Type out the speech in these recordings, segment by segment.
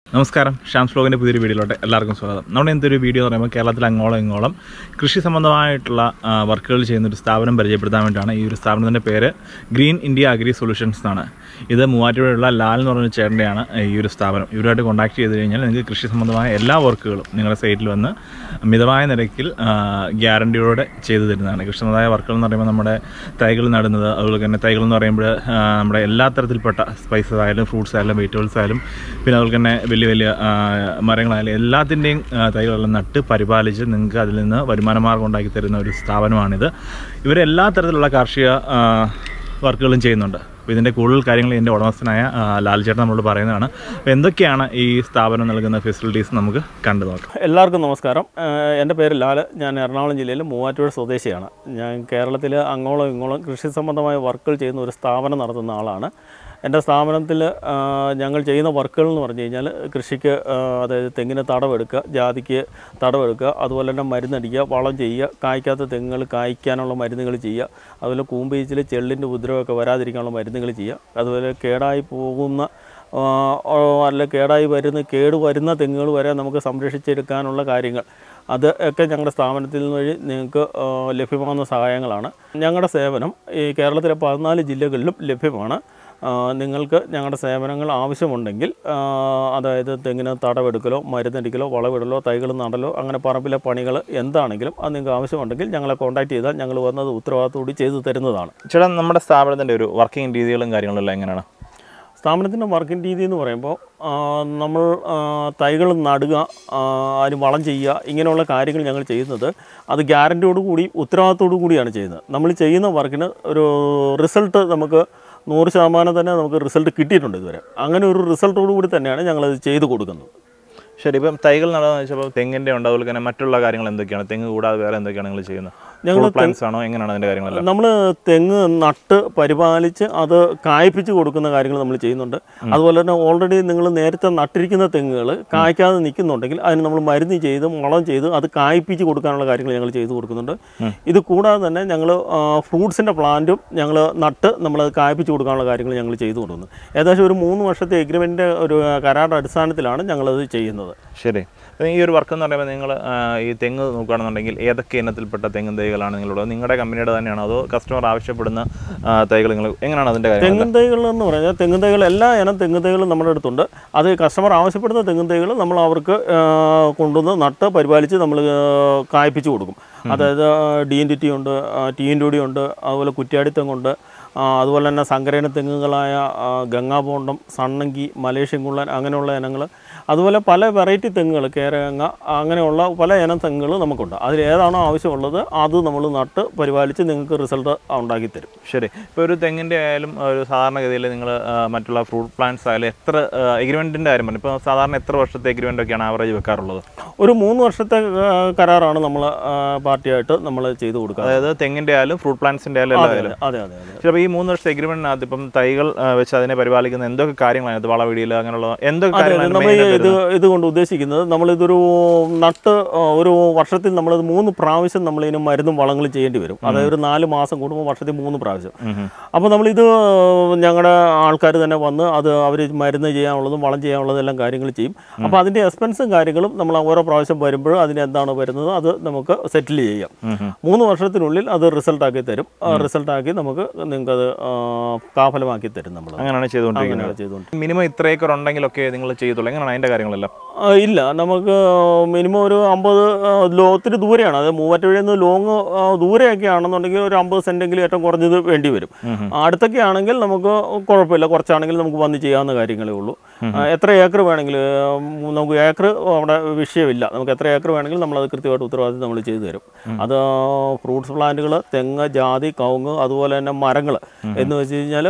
നമസ്കാരം ഷാംസ് ബ്ലോഗിൻ്റെ പുതിയൊരു വീഡിയോയിലോട്ട് എല്ലാവർക്കും സ്വാഗതം നമ്മുടെ ഇന്നത്തെ ഒരു വീഡിയോ എന്ന് പറയുമ്പോൾ കേരളത്തിൽ അങ്ങോളം ഇങ്ങോളം കൃഷി സംബന്ധമായിട്ടുള്ള ആ, വർക്കുകൾ ചെയ്യുന്ന ഒരു സ്ഥാപനം പരിചയപ്പെടുത്താൻ വേണ്ടിയിട്ടാണ് ഈ ഒരു സ്ഥാപനത്തിൻ്റെ പേര് ഗ്രീൻ ഇന്ത്യ അഗ്രി സൊല്യൂഷൻസ് എന്നാണ് ഇത് മൂവാറ്റുപുഴയുള്ള ലാൽ എന്ന് പറയുന്ന ചേട്ടൻ്റെയാണ് ഈ ഒരു സ്ഥാപനം ഇവരുമായിട്ട് കോൺടാക്ട് ചെയ്ത് കഴിഞ്ഞാൽ നിങ്ങൾക്ക് കൃഷി സംബന്ധമായ എല്ലാ വർക്കുകളും നിങ്ങളുടെ സൈറ്റിൽ വന്ന് മിതമായ നിരക്കിൽ ഗ്യാരണ്ടിയോടെ ചെയ്തു തരുന്നതാണ് കൃഷി സംബന്ധമായ വർക്കുകൾ എന്ന് പറയുമ്പോൾ നമ്മുടെ തൈകൾ നടുന്നത് അതുപോലെ തന്നെ തൈകൾ എന്ന് പറയുമ്പോൾ ആ, നമ്മുടെ എല്ലാ തരത്തിൽപ്പെട്ട സ്പൈസസ് ആയാലും ഫ്രൂട്ട്സ് ആയാലും വെജിറ്റബിൾസ് ആയാലും പിന്നെ അതുപോലെ തന്നെ വലിയ വലിയ ആ, മരങ്ങളായാലും എല്ലാത്തിൻ്റെയും ആ, തൈകളെല്ലാം നട്ട് പരിപാലിച്ച് നിങ്ങൾക്ക് അതിൽ നിന്ന് വരുമാന മാർഗം ഉണ്ടാക്കി തരുന്ന ഒരു സ്ഥാപനമാണിത് ഇവർ എല്ലാ തരത്തിലുള്ള കാർഷിക ആ, വർക്കുകളും ചെയ്യുന്നുണ്ട് അപ്പോൾ ഇതിൻ്റെ കൂടുതൽ കാര്യങ്ങൾ എൻ്റെ ഉടമസ്ഥനായ ആ, ലാൽ ചേട്ടൻ നമ്മളോട് പറയുന്നതാണ് അപ്പോൾ എന്തൊക്കെയാണ് ഈ സ്ഥാപനം നൽകുന്ന ഫെസിലിറ്റീസ് നമുക്ക് കണ്ടു നോക്കാം എല്ലാവർക്കും നമസ്കാരം ഏഹ് എൻ്റെ പേര് ലാല് ഞാൻ എറണാകുളം ജില്ലയിൽ മൂവാറ്റുപുഴ സ്വദേശിയാണ് ഞാൻ കേരളത്തിൽ അങ്ങോളം ഇങ്ങോളം കൃഷി സംബന്ധമായ വർക്കുകൾ ചെയ്യുന്ന ഒരു സ്ഥാപനം നടത്തുന്ന ആളാണ് എൻ്റെ സ്ഥാപനത്തിൽ ആഹ്, ഞങ്ങൾ ചെയ്യുന്ന വർക്കുകൾ എന്ന് പറഞ്ഞു കഴിഞ്ഞാൽ കൃഷിക്ക് ആഹ്, അതായത് തെങ്ങിന് തടവെടുക്കുക ജാതിക്ക് തടവെടുക്കുക അതുപോലെ തന്നെ മരുന്നടിക്കുക വളം ചെയ്യുക കായ്ക്കാത്ത തെങ്ങുകൾ കായ്ക്കാനുള്ള മരുന്നുകൾ ചെയ്യുക അതുപോലെ കൂമ്പീച്ചിൽ ചെള്ളിൻ്റെ ഉപദ്രവമൊക്കെ വരാതിരിക്കാനുള്ള മരുന്നുകൾ ചെയ്യുക അതുപോലെ കേടായി പോകുന്ന ആ, ഓ, അല്ല കേടായി വരുന്ന കേട് വരുന്ന തെങ്ങുകൾ വരെ നമുക്ക് സംരക്ഷിച്ചെടുക്കാനുള്ള കാര്യങ്ങൾ അത് ഒക്കെ ഞങ്ങളുടെ സ്ഥാപനത്തിൽ നിന്ന് വഴി നിങ്ങൾക്ക് ആ, ലഭ്യമാകുന്ന സഹായങ്ങളാണ് ഞങ്ങളുടെ സേവനം ഈ കേരളത്തിലെ പതിനാല് ജില്ലകളിലും ലഭ്യമാണ് ആ, നിങ്ങൾക്ക് ഞങ്ങളുടെ സേവനങ്ങൾ ആവശ്യമുണ്ടെങ്കിൽ ആ, അതായത് തെങ്ങിന് തടവെടുക്കലോ മരുന്നടിക്കലോ വളവിടലോ തൈകൾ നടലോ അങ്ങനെ പറമ്പിലെ പണികൾ എന്താണെങ്കിലും അത് നിങ്ങൾക്ക് ആവശ്യമുണ്ടെങ്കിൽ ഞങ്ങളെ കോൺടാക്ട് ചെയ്താൽ ഞങ്ങൾ വന്നത് ഉത്തരവാദിത്തോടെ ചെയ്തു തരുന്നതാണ് ചേട്ടാ നമ്മുടെ സ്ഥാപനത്തിൻ്റെ ഒരു വർക്കിംഗ് രീതികളും കാര്യങ്ങളും എല്ലാം എങ്ങനെയാണ് സ്ഥാപനത്തിൻ്റെ വർക്കിംഗ് രീതി എന്ന് പറയുമ്പോൾ ആ, നമ്മൾ ആ, തൈകൾ നടുക ആ, അതിന് വളം ചെയ്യുക ഇങ്ങനെയുള്ള കാര്യങ്ങൾ ഞങ്ങൾ ചെയ്യുന്നത് അത് ഗ്യാരൻറ്റിയോട് കൂടി ഉത്തരവാദിത്തോടു കൂടിയാണ് ചെയ്യുന്നത് നമ്മൾ ചെയ്യുന്ന വർക്കിന് ഒരു റിസൾട്ട് നമുക്ക് നൂറ് ശതമാനം തന്നെ നമുക്ക് റിസൾട്ട് കിട്ടിയിട്ടുണ്ട് ഇതുവരെ അങ്ങനെ ഒരു റിസൾട്ടോടു കൂടി തന്നെയാണ് ഞങ്ങളത് ചെയ്തു കൊടുക്കുന്നത് ശരി ഇപ്പം തൈകൾ നടാന്ന് വെച്ചപ്പോൾ തെങ്ങിൻ്റെ ഉണ്ട് അതുപോലെ തന്നെ മറ്റുള്ള കാര്യങ്ങൾ എന്തൊക്കെയാണ് തെങ്ങ് കൂടാതെ വേറെ എന്തൊക്കെയാണ് നിങ്ങൾ ചെയ്യുന്നത് ഞങ്ങൾ പ്ലാൻസ് ആണോ എങ്ങനെയാണ് അതിൻ്റെ കാര്യങ്ങളെല്ലാം നമ്മൾ തെങ്ങ് നട്ട് പരിപാലിച്ച് അത് കായ്പിച്ച് കൊടുക്കുന്ന കാര്യങ്ങൾ നമ്മൾ ചെയ്യുന്നുണ്ട് അതുപോലെ തന്നെ ഓൾറെഡി നിങ്ങൾ നേരത്തെ നട്ടിരിക്കുന്ന തെങ്ങുകൾ കായ്ക്കാതെ നിൽക്കുന്നുണ്ടെങ്കിൽ അതിന് നമ്മൾ മരുന്ന് ചെയ്ത് വളം ചെയ്ത് അത് കായ്പിച്ച് കൊടുക്കാനുള്ള കാര്യങ്ങൾ ഞങ്ങൾ ചെയ്തു കൊടുക്കുന്നുണ്ട് ഇത് കൂടാതെ തന്നെ ഞങ്ങൾ ഫ്രൂട്ട്സിൻ്റെ പ്ലാന്റും ഞങ്ങൾ നട്ട് നമ്മളത് കായ്പിച്ച് കൊടുക്കാനുള്ള കാര്യങ്ങൾ ഞങ്ങൾ ചെയ്തു കൊടുക്കുന്നു ഏകദേശം ഒരു മൂന്ന് വർഷത്തെ എഗ്രിമെൻ്റ് ഒരു കരാറുടെ അടിസ്ഥാനത്തിലാണ് ഞങ്ങളത് ചെയ്യുന്നത് ശരി അപ്പം ഈ ഒരു വർക്ക് എന്ന് പറയുമ്പോൾ നിങ്ങൾ ഈ തെങ്ങ് നോക്കുകയാണെന്നുണ്ടെങ്കിൽ ഏതൊക്കെ ഇനത്തിൽപ്പെട്ട തെങ്ങ് തൈകളാണ് നിങ്ങളുള്ളത് നിങ്ങളുടെ കമ്പനിയുടെ തന്നെയാണോ അതോ കസ്റ്റമർ ആവശ്യപ്പെടുന്ന ആ, തൈകൾ നിങ്ങൾ എങ്ങനെയാണ് അതിൻ്റെ കാര്യം തെങ്ങും തൈകൾ എന്ന് പറഞ്ഞാൽ തെങ്ങും തൈകൾ എല്ലാ ഇനം തെങ്ങും തൈകളും നമ്മുടെ അടുത്തുണ്ട് അത് കസ്റ്റമർ ആവശ്യപ്പെടുന്ന തെങ്ങും തൈകൾ നമ്മൾ അവർക്ക് ആ, കൊണ്ടുവന്ന് നട്ട് പരിപാലിച്ച് നമ്മൾ കായ്പിച്ച് കൊടുക്കും അതായത് ഡി എൻ ഡി ടി ഉണ്ട് ടി എൻ ഡി ഉണ്ട് അതുപോലെ കുറ്റ്യാടി തെങ്ങുണ്ട് ആ, അതുപോലെ തന്നെ സങ്കരയിന തെങ്ങുകളായ ആ, ഗംഗാബോണ്ടം സണ്ണങ്കി മലേഷ്യൻ കുള്ളൻ അങ്ങനെയുള്ള ഇനങ്ങൾ അതുപോലെ പല വെറൈറ്റി തെങ്ങുകൾ കേരങ്ങ അങ്ങനെയുള്ള പല ഇനം തെങ്ങുകൾ നമുക്കുണ്ട് അതിൽ ഏതാണോ ആവശ്യമുള്ളത് അത് നമ്മൾ നട്ട് പരിപാലിച്ച് നിങ്ങൾക്ക് റിസൾട്ട് ഉണ്ടാക്കി തരും ശരി ഇപ്പോൾ ഒരു തെങ്ങിൻ്റെ ആയാലും ഒരു സാധാരണഗതിയിൽ നിങ്ങൾ മറ്റുള്ള ഫ്രൂട്ട് പ്ലാന്റ്സ് ആയാലും എത്ര എഗ്രിമെൻറ്റിൻ്റെ കാര്യം പറഞ്ഞു ഇപ്പോൾ സാധാരണ എത്ര വർഷത്തെ എഗ്രിമെൻ്റ് ഒക്കെയാണ് ആവറേജ് വെക്കാറുള്ളത് ഒരു മൂന്ന് വർഷത്തെ ആ, കരാറാണ് നമ്മൾ പാർട്ടിയായിട്ട് നമ്മൾ ചെയ്തു കൊടുക്കുക അതായത് തെങ്ങിൻ്റെ ആയാലും ഫ്രൂട്ട് പ്ലാന്റ്സിൻ്റെ ആയാലും എല്ലാ ആയാലും അതെ അതെ അതെ ചിലപ്പോൾ ഈ മൂന്ന് വർഷത്തെ എഗ്രിമെൻറ്റിനകത്ത് ഇപ്പം തൈകൾ ആ, വെച്ച് അതിനെ പരിപാലിക്കുന്ന എന്തൊക്കെ കാര്യങ്ങളാണ് അത് വളവിടിയിൽ അങ്ങനെയുള്ള എന്തൊക്കെ അതെ കാര്യങ്ങളാണ് നമ്മൾ main ആയിട്ട് ഇത് ഇതുകൊണ്ട് ഉദ്ദേശിക്കുന്നത് നമ്മളിതൊരു നട്ട് ആ, ഒരു വർഷത്തിൽ നമ്മളത് മൂന്ന് പ്രാവശ്യം നമ്മളിതിന് മരുന്നും വളങ്ങളും ചെയ്യേണ്ടി വരും അതായത് ഒരു നാല് മാസം കൂടുമ്പോൾ വർഷത്തിൽ മൂന്ന് പ്രാവശ്യം ഉം ഉം. അപ്പോൾ നമ്മളിത് ഞങ്ങളുടെ ആൾക്കാർ തന്നെ വന്ന് അത് അവർ മരുന്ന് ചെയ്യാനുള്ളതും വളം ചെയ്യാനുള്ളതും എല്ലാം കാര്യങ്ങൾ ചെയ്യും അപ്പോൾ അതിൻ്റെ എക്സ്പെൻസും കാര്യങ്ങളും നമ്മൾ ഓരോ പ്രാവശ്യം വരുമ്പോഴും അതിന് എന്താണ് വരുന്നത് അത് നമുക്ക് സെറ്റിൽ ചെയ്യാം ഉം ഉം. മൂന്ന് വർഷത്തിനുള്ളിൽ അത് റിസൾട്ടാക്കി തരും റിസൾട്ടാക്കി നമുക്ക് നിങ്ങൾക്കത് ആ, കാഫലമാക്കി തരും നമ്മൾ അങ്ങനെയാണ് ചെയ്തുകൊണ്ടിരിക്കുന്നത് അങ്ങനെയാണ് ചെയ്തുകൊണ്ട് മിനിമം ഇത്ര ഏക്കർ ഉണ്ടെങ്കിലൊക്കെ നിങ്ങൾ ചെയ്യത്തുള്ളൂ എങ്ങനെയാണ് അതിൻ്റെ കാര്യങ്ങളെല്ലാം ആ, ഇല്ല നമുക്ക് മിനിമം ഒരു അമ്പത് ആ, ലോ ഒത്തിരി ദൂരെയാണ് അത് മൂവാറ്റുപുഴയിൽ നിന്ന് ലോങ് ആ, ദൂരെയൊക്കെ ആണെന്നുണ്ടെങ്കിൽ ഒരു അമ്പത് സെൻറ്റെങ്കിലും ഏറ്റവും കുറഞ്ഞത് വേണ്ടി വരും അടുത്തൊക്കെ ആണെങ്കിൽ നമുക്ക് കുഴപ്പമില്ല കുറച്ചാണെങ്കിൽ നമുക്ക് വന്ന് ചെയ്യാവുന്ന കാര്യങ്ങളേ ഉള്ളൂ ആ, എത്ര ഏക്കർ വേണമെങ്കിൽ നമുക്ക് ഏക്കർ അവിടെ വിഷയമില്ല നമുക്ക് എത്ര ഏക്കർ വേണമെങ്കിലും നമ്മളത് കൃത്യമായിട്ട് ഉത്തരവാദിത്വം നമ്മൾ ചെയ്തു തരും അത് ഫ്രൂട്ട്സ് പ്ലാന്റുകൾ തെങ്ങ് ജാതി കവുങ്ങ് അതുപോലെ തന്നെ മരങ്ങൾ എന്ന് വെച്ച് കഴിഞ്ഞാൽ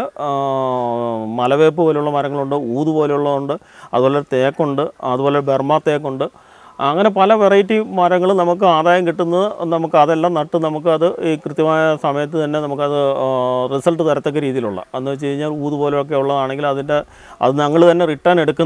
മലവേപ്പ് പോലുള്ള മരങ്ങളുണ്ട് ഊത് പോലെയുള്ളതുണ്ട് അതുപോലെ തേക്കുണ്ട് അതുപോലെ ബർമ തേക്കുണ്ട് അങ്ങനെ പല വെറൈറ്റി മരങ്ങൾ നമുക്ക് ആദായം കിട്ടുന്നത് നമുക്ക് അതെല്ലാം നട്ട് നമുക്കത് ഈ കൃത്യമായ സമയത്ത് തന്നെ നമുക്കത് റിസൾട്ട് തരത്തക്ക രീതിയിലുള്ള എന്ന് വെച്ച് കഴിഞ്ഞാൽ ഊത് പോലെയൊക്കെ ഉള്ളതാണെങ്കിൽ അതിൻ്റെ അത് ഞങ്ങൾ തന്നെ റിട്ടേൺ എടുക്കുന്ന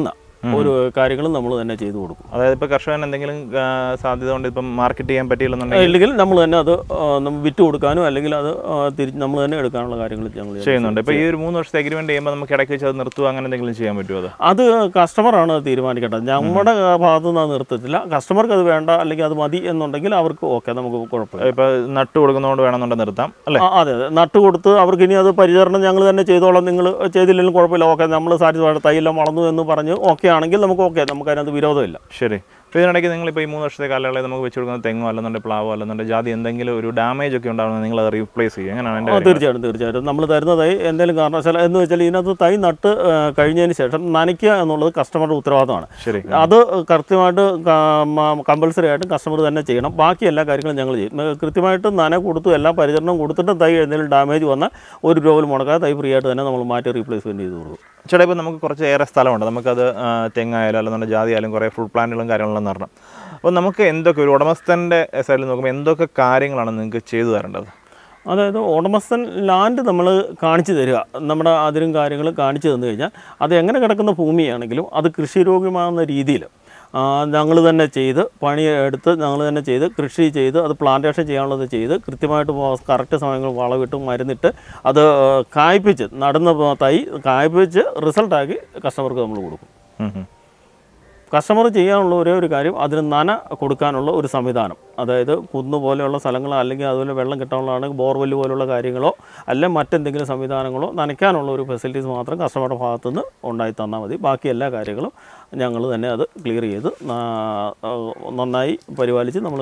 ഒരു കാര്യങ്ങളും നമ്മൾ തന്നെ ചെയ്തു കൊടുക്കും അതായത് ഇപ്പോൾ കർഷകൻ എന്തെങ്കിലും ആ, സാധ്യത കൊണ്ട് ഇപ്പം മാർക്കറ്റ് ചെയ്യാൻ പറ്റിയില്ലെന്നുണ്ടെങ്കിൽ ഇല്ലെങ്കിൽ നമ്മൾ തന്നെ അത് ആ, നമ്മ വിറ്റ് കൊടുക്കാനും അല്ലെങ്കിൽ അത് ആ, തിരിച്ച് നമ്മൾ തന്നെ എടുക്കാനുള്ള കാര്യങ്ങൾ ഞങ്ങൾ ചെയ്യും. ചെയ്യുന്നുണ്ട് ഇപ്പോൾ ഈ ഒരു മൂന്ന് വർഷത്തെ എഗ്രിമെന്റ് ചെയ്യുമ്പോൾ നമുക്ക് ഇടയ്ക്ക് വെച്ച് അത് നിർത്തുക അങ്ങനെ എന്തെങ്കിലും ചെയ്യാൻ പറ്റുമോ അത് അത് കസ്റ്റമറാണ് തീരുമാനിക്കേണ്ടത് നമ്മുടെ ഭാഗത്തു നിന്ന് അത് നിർത്തത്തില്ല കസ്റ്റമർക്ക് അത് വേണ്ട അല്ലെങ്കിൽ അത് മതി എന്നുണ്ടെങ്കിൽ അവർക്ക് ഓക്കെ നമുക്ക് കുഴപ്പമില്ല ഇപ്പോൾ നട്ട് കൊടുക്കുന്നതുകൊണ്ട് വേണമെന്നുണ്ടെങ്കിൽ നിർത്താം അല്ലേ ആ, അതെ അതെ നട്ട് കൊടുത്ത് അവർക്ക് ഇനി അത് പരിചരണം ഞങ്ങൾ തന്നെ ചെയ്തോളാം നിങ്ങൾ ചെയ്തില്ലെങ്കിലും കുഴപ്പമില്ല ഓക്കെ നമ്മൾ സാറ്റിസ്ഫൈഡ് തൈയെല്ലാം വളർന്നു എന്ന് പറഞ്ഞ് ഓക്കെ ആണെങ്കിൽ നമുക്ക് ഓക്കെ നമുക്ക് അതിനകത്ത് വിരോധമില്ല ശരി അപ്പോൾ ഇതിനിടയ്ക്ക് നിങ്ങളിപ്പോൾ ഈ മൂന്ന് വർഷത്തെ കാലയളവിൽ നമുക്ക് വെച്ച് കൊടുക്കുന്ന തെങ്ങോ അല്ലെന്നുണ്ടെങ്കിൽ പ്ലാവോ അല്ലെന്നുണ്ടെങ്കിൽ ജാതി എന്തെങ്കിലും ഒരു ഡാമേജ് ഒക്കെ ഉണ്ടാവുന്നത് നിങ്ങൾ അത് റീപ്ലേസ് ചെയ്യും എങ്ങനെയാണ് എൻ്റെ ആ, തീർച്ചയായിട്ടും തീർച്ചയായിട്ടും നമ്മൾ തരുന്ന തൈ എന്തെങ്കിലും കാരണവശാൽ എന്ന് വെച്ചാൽ ഇതിനകത്ത് തൈ നട്ട് ആ, കഴിഞ്ഞതിന് ശേഷം നനയ്ക്കുക എന്നുള്ളത് കസ്റ്റമറുടെ ഉത്തരവാദിത്തമാണ് ശരി അത് കൃത്യമായിട്ട് കമ്പൽസറി ആയിട്ട് കസ്റ്റമർ തന്നെ ചെയ്യണം ബാക്കി എല്ലാ കാര്യങ്ങളും ഞങ്ങൾ ചെയ്യും ഏ, കൃത്യമായിട്ട് നന കൊടുത്തു എല്ലാ പരിചരണം കൊടുത്തിട്ട് തൈ എന്തെങ്കിലും ഡാമേജ് വന്നാൽ ഒരു രൂപ പോലും മുടക്കാതെ തൈ ഫ്രീ ആയിട്ട് തന്നെ നമ്മൾ മാറ്റി റീപ്ലേസ്മെൻറ്റ് ചെയ്ത് കൊടുക്കും ചേട്ടാ ഇപ്പോൾ നമുക്ക് കുറച്ച് ഏറെ സ്ഥലമുണ്ട് നമുക്കത് ആ, തെങ്ങായാലും അല്ലെന്നുണ്ടെങ്കിൽ ജാതി ആയാലും കുറേ ഫ്രൂട്ട് പ്ലാന്റുകളും കാര്യങ്ങളെല്ലാം നടണം അപ്പോൾ നമുക്ക് എന്തൊക്കെ ഒരു ഉടമസ്ഥൻ്റെ സൈഡിൽ നോക്കുമ്പോൾ എന്തൊക്കെ കാര്യങ്ങളാണ് നിങ്ങൾക്ക് ചെയ്തു തരേണ്ടത് അതായത് ഉടമസ്ഥൻ ലാൻഡ് നമ്മൾ കാണിച്ചു തരിക നമ്മുടെ അതിരും കാര്യങ്ങൾ കാണിച്ചു തന്നു കഴിഞ്ഞാൽ അത് എങ്ങനെ കിടക്കുന്ന ഭൂമിയാണെങ്കിലും അത് കൃഷിയോഗ്യമാകുന്ന രീതിയിൽ ഞങ്ങൾ തന്നെ ചെയ്ത് പണിയെടുത്ത് ഞങ്ങൾ തന്നെ ചെയ്ത് കൃഷി ചെയ്ത് അത് പ്ലാന്റേഷൻ ചെയ്യാനുള്ളത് ചെയ്ത് കൃത്യമായിട്ട് കറക്റ്റ് സമയങ്ങൾ വളവിട്ട് മരുന്നിട്ട് അത് കായ്പിച്ച് നടുന്ന തൈ കായ്പിച്ച് റിസൾട്ടാക്കി കസ്റ്റമർക്ക് നമ്മൾ കൊടുക്കും ഉം ഉം. കസ്റ്റമർ ചെയ്യാനുള്ള ഒരേ ഒരു കാര്യം അതിന് നന കൊടുക്കാനുള്ള ഒരു സംവിധാനം അതായത് കുന്ന് പോലെയുള്ള സ്ഥലങ്ങളോ അല്ലെങ്കിൽ അതുപോലെ വെള്ളം കിട്ടാനുള്ളതാണെങ്കിൽ ബോർവെല് പോലുള്ള കാര്യങ്ങളോ അല്ലെ മറ്റെന്തെങ്കിലും സംവിധാനങ്ങളോ നനയ്ക്കാനുള്ള ഒരു ഫെസിലിറ്റീസ് മാത്രം കസ്റ്റമറുടെ ഭാഗത്തു നിന്ന് ഉണ്ടായി തന്നാൽ മതി ബാക്കി എല്ലാ കാര്യങ്ങളും ഞങ്ങൾ തന്നെ അത് ക്ലിയർ ചെയ്ത് നാ- നന്നായി പരിപാലിച്ച് നമ്മൾ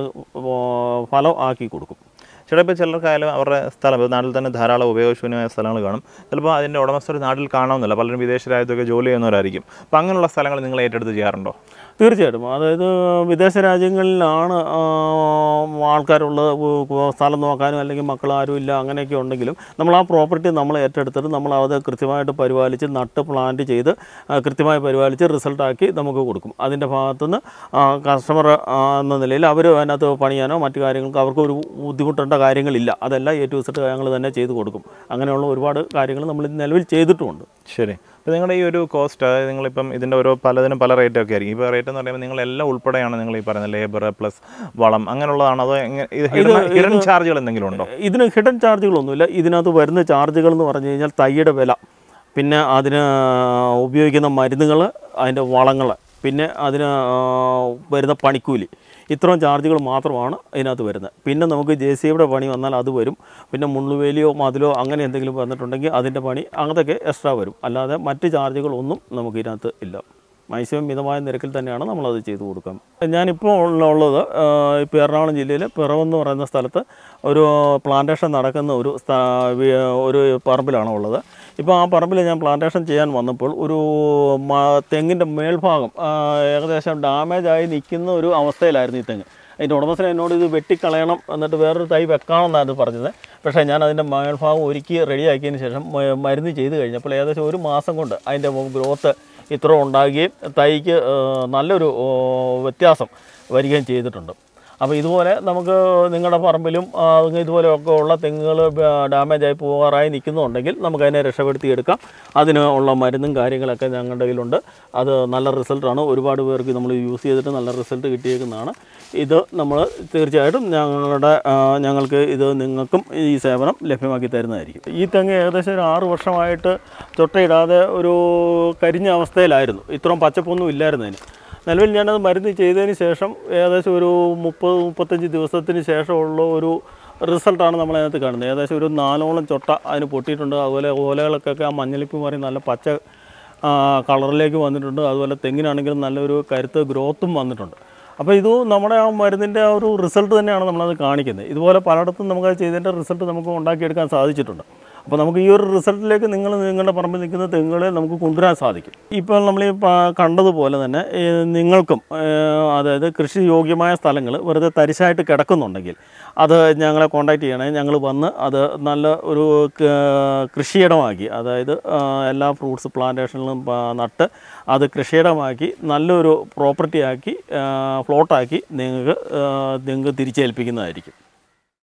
ഫലം ആക്കി കൊടുക്കും ചേട്ടാ ഇപ്പോൾ ചിലർക്കായാലും അവരുടെ സ്ഥലം ഇപ്പോൾ നാട്ടിൽ തന്നെ ധാരാളം ഉപയോഗശൂന്യമായ സ്ഥലങ്ങൾ കാണും ചിലപ്പോൾ അതിൻ്റെ ഉടമസ്ഥർ നാട്ടിൽ കാണണമെന്നില്ല പലരും വിദേശ രാജ്യത്തൊക്കെ ജോലി ചെയ്യുന്നവരായിരിക്കും അപ്പോൾ അങ്ങനെയുള്ള സ്ഥലങ്ങൾ നിങ്ങൾ ഏറ്റെടുത്ത് ചെയ്യാറുണ്ടോ തീർച്ചയായിട്ടും അതായത് വിദേശ രാജ്യങ്ങളിലാണ് ആ, ആൾക്കാരുള്ളത് ഉ- ഉ- സ്ഥലം നോക്കാനും അല്ലെങ്കിൽ മക്കൾ ആരും ഇല്ല അങ്ങനെയൊക്കെ ഉണ്ടെങ്കിലും നമ്മൾ ആ പ്രോപ്പർട്ടി നമ്മൾ ഏറ്റെടുത്തിട്ട് നമ്മൾ അത് കൃത്യമായിട്ട് പരിപാലിച്ച് നട്ട് പ്ലാന്റ് ചെയ്ത് ആ, കൃത്യമായി പരിപാലിച്ച് റിസൾട്ടാക്കി നമുക്ക് കൊടുക്കും അതിൻ്റെ ഭാഗത്തുനിന്ന് കസ്റ്റമർ എന്ന നിലയിൽ അവർ അതിനകത്ത് പണിയാനോ മറ്റു കാര്യങ്ങൾക്ക് അവർക്ക് ഒരു ബുദ്ധിമുട്ടേണ്ട കാര്യങ്ങളില്ല അതെല്ലാം എ ടു സെറ്റ് ഞങ്ങൾ തന്നെ ചെയ്ത് കൊടുക്കും അങ്ങനെയുള്ള ഒരുപാട് കാര്യങ്ങൾ നമ്മൾ നിലവിൽ ചെയ്തിട്ടുമുണ്ട് ശരി അപ്പോൾ നിങ്ങളുടെ ഈ ഒരു കോസ്റ്റ് അതായത് നിങ്ങളിപ്പം ഇതിൻ്റെ ഓരോ പലതിനും പല റേറ്റ് ഒക്കെ ആയിരിക്കും ഇപ്പോൾ റേറ്റ് എന്ന് പറയുമ്പോൾ നിങ്ങളെല്ലാം ഉൾപ്പെടെയാണ് നിങ്ങൾ ഈ പറയുന്നത് ലേബർ പ്ലസ് വളം അങ്ങനെയുള്ളതാണോ അതോ എങ്ങനെ ഇത് ഹിഡൻ ചാർജുകൾ എന്തെങ്കിലും ഉണ്ടോ ഇതിന് ഹിഡൻ ചാർജുകളൊന്നുമില്ല ഇതിനകത്ത് വരുന്ന ചാർജുകൾ എന്ന് പറഞ്ഞു കഴിഞ്ഞാൽ തൈയുടെ വില പിന്നെ അതിന് ഉപയോഗിക്കുന്ന മരുന്നുകൾ അതിൻ്റെ വളങ്ങൾ പിന്നെ അതിന് ആ, വരുന്ന പണിക്കൂലി ഇത്രയും ചാർജുകൾ മാത്രമാണ് ഇതിനകത്ത് വരുന്നത് പിന്നെ നമുക്ക് ജെ സി യുടെ പണി വന്നാൽ അത് വരും പിന്നെ മുള്ളുവേലിയോ മതിലോ അങ്ങനെ എന്തെങ്കിലും വന്നിട്ടുണ്ടെങ്കിൽ അതിൻ്റെ പണി അങ്ങനത്തൊക്കെ എക്സ്ട്രാ വരും അല്ലാതെ മറ്റ് ചാർജുകളൊന്നും നമുക്ക് ഇതിനകത്ത് ഇല്ല മാക്സിമം മിതമായ നിരക്കിൽ തന്നെയാണ് നമ്മളത് ചെയ്തു കൊടുക്കാം ഞാനിപ്പോൾ ഉള്ള- ഉള്ളത് ഇപ്പോൾ എറണാകുളം ജില്ലയിലെ പിറവെന്ന് പറയുന്ന സ്ഥലത്ത് ഒരു പ്ലാന്റേഷൻ നടക്കുന്ന ഒരു സ്ഥ- വി- ഒരു പറമ്പിലാണ് ഉള്ളത് ഇപ്പോൾ ആ പറമ്പിൽ ഞാൻ പ്ലാന്റേഷൻ ചെയ്യാൻ വന്നപ്പോൾ ഒരു മ- തെങ്ങിൻ്റെ മേൽഭാഗം ആ, ഏകദേശം ഡാമേജ് ആയി നിൽക്കുന്ന ഒരു അവസ്ഥയിലായിരുന്നു ഈ തെങ്ങ് അതിൻ്റെ ഉടമസ്ഥൻ എന്നോട് ഇത് വെട്ടിക്കളയണം എന്നിട്ട് വേറൊരു തൈ വെക്കണമെന്നാണ് പറഞ്ഞത് പക്ഷേ ഞാൻ അതിൻ്റെ മേൽഭാഗം ഒരുക്കി റെഡിയാക്കിയതിന് ശേഷം മ- മരുന്ന് ചെയ്ത് കഴിഞ്ഞപ്പോൾ ഏകദേശം ഒരു മാസം കൊണ്ട് അതിൻ്റെ ഗ്രോത്ത് ഇത്ര ഉണ്ടാകുകയും തൈക്ക് ആ, നല്ലൊരു ആ, വ്യത്യാസം വരികയും ചെയ്തിട്ടുണ്ട് അപ്പോൾ ഇതുപോലെ നമുക്ക് നിങ്ങളുടെ പറമ്പിലും ആ, ഇതുപോലെയൊക്കെ ഉള്ള തെങ്ങുകൾ ഡാമേജ് ആയി പോകാറായി നിൽക്കുന്നുണ്ടെങ്കിൽ നമുക്ക് അതിനെ രക്ഷപ്പെടുത്തിയെടുക്കാം അതിന് ഉള്ള മരുന്നും കാര്യങ്ങളൊക്കെ ഞങ്ങളുടെ കയ്യിലുണ്ട് അത് നല്ല റിസൾട്ടാണ് ഒരുപാട് പേർക്ക് നമ്മൾ യൂസ് ചെയ്തിട്ട് നല്ല റിസൾട്ട് കിട്ടിയേക്കുന്നതാണ് ഇത് നമ്മൾ തീർച്ചയായിട്ടും ഞങ്ങളുടെ ആ, ഞങ്ങൾക്ക് ഇത് നിങ്ങൾക്കും ഈ സേവനം ലഭ്യമാക്കി തരുന്നതായിരിക്കും ഈ തെങ്ങ് ഏകദേശം ഒരു ആറ് വർഷമായിട്ട് ചൊട്ടയിടാതെ ഒരു കരിഞ്ഞ അവസ്ഥയിലായിരുന്നു ഇത്രയും പച്ചപ്പൊന്നും ഇല്ലായിരുന്നു അതിന് നിലവിൽ ഞാനത് മരുന്ന് ചെയ്തതിന് ശേഷം ഏകദേശം ഒരു മുപ്പത് മുപ്പത്തഞ്ച് ദിവസത്തിന് ശേഷമുള്ള ഒരു റിസൾട്ടാണ് നമ്മൾ അതിനകത്ത് കാണുന്നത് ഏകദേശം ഒരു നാലോളം ചൊട്ട അതിന് പൊട്ടിയിട്ടുണ്ട് അതുപോലെ ഓലകളൊക്കെ ആ മഞ്ഞളിപ്പ് മാറി നല്ല പച്ച ആ, കളറിലേക്ക് വന്നിട്ടുണ്ട് അതുപോലെ തെങ്ങിനാണെങ്കിലും നല്ലൊരു കരുത്ത് ഗ്രോത്തും വന്നിട്ടുണ്ട് അപ്പോൾ ഇത് നമ്മുടെ ആ മരുന്നിൻ്റെ ആ ഒരു റിസൾട്ട് തന്നെയാണ് നമ്മളത് കാണിക്കുന്നത് ഇതുപോലെ പലയിടത്തും നമുക്കത് ചെയ്തതിൻ്റെ റിസൾട്ട് നമുക്ക് ഉണ്ടാക്കിയെടുക്കാൻ സാധിച്ചിട്ടുണ്ട് അപ്പോൾ നമുക്ക് ഈ ഒരു റിസൾട്ടിലേക്ക് നിങ്ങൾ നിങ്ങളുടെ പറമ്പിൽ നിൽക്കുന്ന തെങ്ങുകളെ നമുക്ക് കൊണ്ടുവരാൻ സാധിക്കും ഇപ്പോൾ നമ്മൾ ഈ പ- കണ്ടതുപോലെ തന്നെ ഈ നിങ്ങൾക്കും ഏഹ്, അതായത് കൃഷി യോഗ്യമായ സ്ഥലങ്ങൾ വെറുതെ തരിശായിട്ട് കിടക്കുന്നുണ്ടെങ്കിൽ അത് ഞങ്ങളെ കോൺടാക്റ്റ് ചെയ്യണേ ഞങ്ങൾ വന്ന് അത് നല്ല ഒരു ക- കൃഷിയിടമാക്കി അതായത് ആ, എല്ലാ ഫ്രൂട്ട്സ് പ്ലാന്റേഷനിലും പ- നട്ട് അത് കൃഷിയിടമാക്കി നല്ലൊരു പ്രോപ്പർട്ടി ആക്കി ഫ്ലോട്ടാക്കി നിങ്ങൾക്ക് നിങ്ങൾക്ക് തിരിച്ചേൽപ്പിക്കുന്നതായിരിക്കും